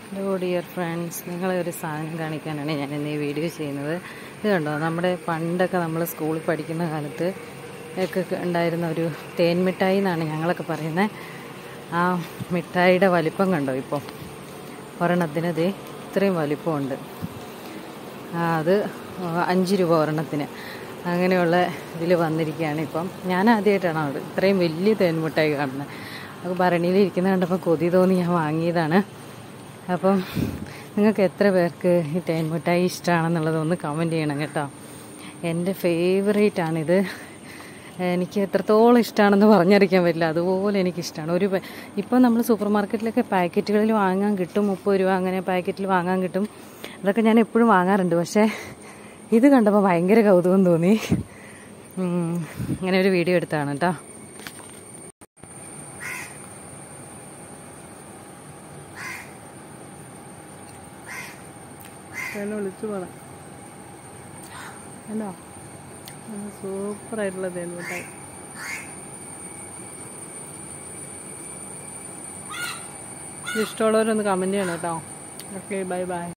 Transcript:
hello dear friends നിങ്ങളെ ഒരു സാധനം കാണിക്കാനാണ് ഞാൻ ഇന്ന് ഈ വീഡിയോ ചെയ്യുന്നത് ഇത് കണ്ടോ നമ്മുടെ പണ്ടൊക്കെ നമ്മൾ സ്കൂളിൽ പഠിക്കുന്ന കാലത്ത് ഒക്കെ ഉണ്ടായിരുന്ന ഒരു തേൻ മിഠായി എന്നാണ് ഞങ്ങളൊക്കെ പറയുന്നത് ആ മിഠായിയുടെ വലിപ്പം കണ്ടോ ഇപ്പോൾ ഒരെണ്ണത്തിന് ദേ ഇത്രയും വലിപ്പമുണ്ട് ആ, അത് അഞ്ച് രൂപ ഒരെണ്ണത്തിന് അങ്ങനെയുള്ള ഇതിൽ വന്നിരിക്കുകയാണ് ഇപ്പം ഞാൻ ആദ്യമായിട്ടാണ് അത് ഇത്രയും വലിയ തേൻമുട്ടായി കാണുന്നത് അത് ഭരണിയിൽ ഇരിക്കുന്ന കണ്ടപ്പോൾ കൊതി തോന്നി ഞാൻ വാങ്ങിയതാണ് അപ്പം നിങ്ങൾക്ക് എത്ര പേർക്ക് ഈ തേൻമുട്ടായി ഇഷ്ടമാണെന്നുള്ളത് ഒന്ന് കമൻറ്റ് ചെയ്യണം കേട്ടോ എൻ്റെ ഫേവറേറ്റ് ആണിത് എനിക്ക് എത്രത്തോളം ഇഷ്ടമാണെന്ന് പറഞ്ഞറിയിക്കാൻ പറ്റില്ല അതുപോലെ എനിക്കിഷ്ടമാണ് ഒരു പ- ഇപ്പോൾ നമ്മൾ സൂപ്പർ മാർക്കറ്റിലൊക്കെ പാക്കറ്റുകളിൽ വാങ്ങാൻ കിട്ടും മുപ്പത് രൂപ അങ്ങനെ പാക്കറ്റിൽ വാങ്ങാൻ കിട്ടും അതൊക്കെ ഞാൻ എപ്പോഴും വാങ്ങാറുണ്ട് പക്ഷേ ഇത് കണ്ടപ്പോൾ ഭയങ്കര കൗതുകം തോന്നി ഉം, ഇങ്ങനെ ഒരു വീഡിയോ എടുത്താണ് കേട്ടോ എന്നെ വിളിച്ചു പറ എന്നോ സൂപ്പറായിട്ടുള്ള തേൻമുട്ടായി ഇഷ്ടമുള്ളവരൊന്ന് കമൻറ്റ് ചെയ്യണം കേട്ടോ ഓക്കെ ബൈ ബൈ